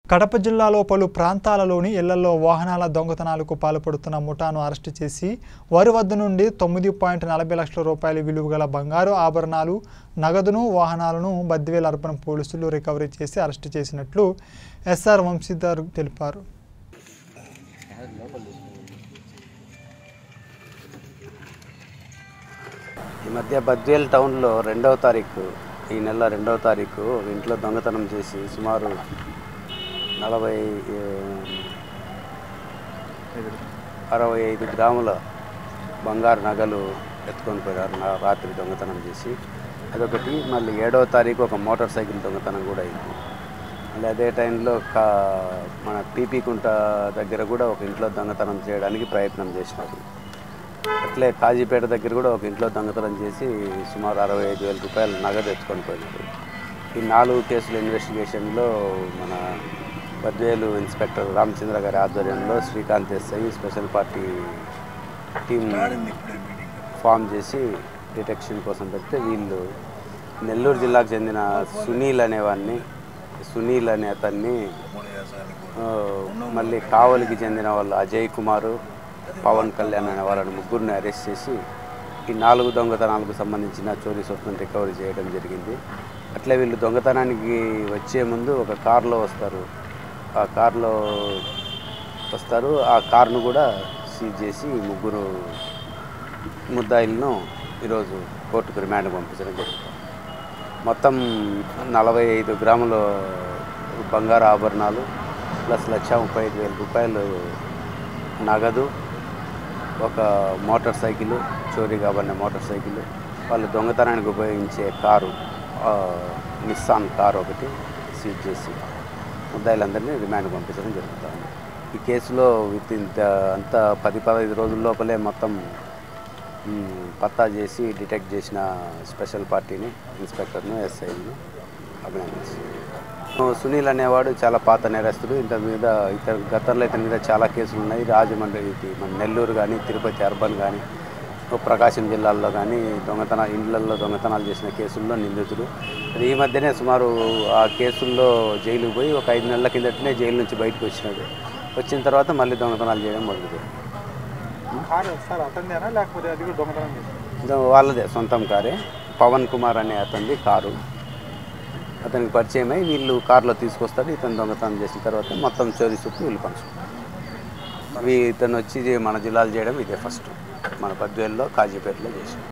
కడప జిల్లాలో పలు ప్రాంతాలలోని ఇళ్లలో వాహనాల దొంగతనాలకు పాల్పడుతున్న ముఠాను అరెస్టు చేసి వారి వద్ద నుండి తొమ్మిది పాయింట్ నలభై లక్షల రూపాయల విలువ గల బంగారు ఆభరణాలు నగదును వాహనాలను బద్దివేల్ అర్బన్ పోలీసులు రికవరీ చేసి అరెస్టు చేసినట్లు ఎస్ఆర్ వంశీధర్ తెలిపారు ఈ మధ్య బద్వేల్ టౌన్లో రెండవ తారీఖు ఈ నెల రెండవ తారీఖు ఒక ఇంట్లో దొంగతనం చేసి సుమారు నలభై ఏ, అరవై ఐదు గ్రాముల బంగారు నగలు ఎత్తుకొని పోయారు నా రాత్రి దొంగతనం చేసి అదొకటి మళ్ళీ ఏడవ తారీఖు ఒక మోటార్ సైకిల్ దొంగతనం కూడా అయింది మళ్ళీ అదే టైంలో కా మన పీపీ కుంట దగ్గర కూడా ఒక ఇంట్లో దొంగతనం చేయడానికి ప్రయత్నం చేసినారు అట్లే కాజీపేట దగ్గర కూడా ఒక ఇంట్లో దొంగతనం చేసి సుమారు అరవై ఐదు వేల రూపాయలు నగదు ఎత్తుకొని పోయినారు ఈ నాలుగు కేసుల ఇన్వెస్టిగేషన్లో మన బద్వేలు ఇన్స్పెక్టర్ రామచంద్ర గారి ఆధ్వర్యంలో Srikanth S I special party team form చేసి డిటెక్షన్ కోసం పెడితే వీళ్ళు నెల్లూరు జిల్లాకు చెందిన సునీల్ అనేవాడిని సునీల్ అనే అతన్ని ఆ, మళ్ళీ కావలికి చెందిన వాళ్ళు అజయ్ కుమారు పవన్ కళ్యాణ్ అనే వాళ్ళని ముగ్గురిని అరెస్ట్ చేసి ఈ నాలుగు దొంగతనాలకు సంబంధించిన చోరీ సొత్తును రికవరీ చేయడం జరిగింది అట్లే వీళ్ళు దొంగతనానికి వచ్చే ముందు ఒక కారులో వస్తారు ఆ కారులో వస్తారు ఆ కారును కూడా సీజ్ చేసి ఈ ముగ్గురు ముద్దాయిలను ఈరోజు కోర్టుకు రిమాండ్ పంపించడం జరుగుతుంది మొత్తం నలభై ఐదు గ్రాముల బంగారు ఆభరణాలు ప్లస్ లక్ష ముప్పై ఐదు వేల రూపాయలు నగదు ఒక మోటార్ సైకిల్ చోరీ కాబడిన మోటార్ సైకిల్ వాళ్ళు దొంగతనానికి ఉపయోగించే కారు ఆ, నిస్సాన్ కారు ఒకటి సీజ్ చేసి ముద్దాయిలందరినీ రిమాండ్ పంపించడం జరుగుతుంది ఈ కేసులో విత్ ఇన్ అంతా పది పదహైదు రోజుల లోపలే మొత్తం మ్, పత్తా చేసి డిటెక్ట్ చేసిన స్పెషల్ పార్టీని ఇన్స్పెక్టర్ను ఎస్ఐను అభినందిస్తున్నాను సునీల్ అనేవాడు చాలా పాత నేరస్తుడు ఇంత మీద ఇతర గతంలో ఇతని మీద చాలా కేసులు ఉన్నాయి రాజమండ్రి ఇది మన నెల్లూరు కానీ తిరుపతి అర్బన్ కానీ ప్రకాశం జిల్లాల్లో కానీ దొంగతన ఇండ్లల్లో దొంగతనాలు చేసిన కేసుల్లో నిందితుడు అది ఈ మధ్యనే సుమారు ఆ కేసుల్లో జైలుకు పోయి ఒక ఐదు నెలల కిందటనే జైలు నుంచి బయటకు వచ్చినాడు వచ్చిన తర్వాత మళ్ళీ దొంగతనాలు చేయడం మొదలుపెట్టాడు కారు సార్ అతనిదేనా లేకపోతే అది కూడా దొంగతనం చేశారు దో- వాళ్ళదే సొంతం కారే పవన్ కుమార్ అనే అతనిది కారు అతనికి పరిచయం అయి వీళ్ళు కారులో తీసుకొస్తాడు ఇతను దొంగతనం చేసిన తర్వాత మొత్తం చోరీ చుట్టూ వీళ్ళు పంచుకుంటారు అవి ఇతను వచ్చి మన జిల్లాలు చేయడం ఇదే ఫస్ట్ మన పద్వేల్లో కాజీపేటలో చేసాం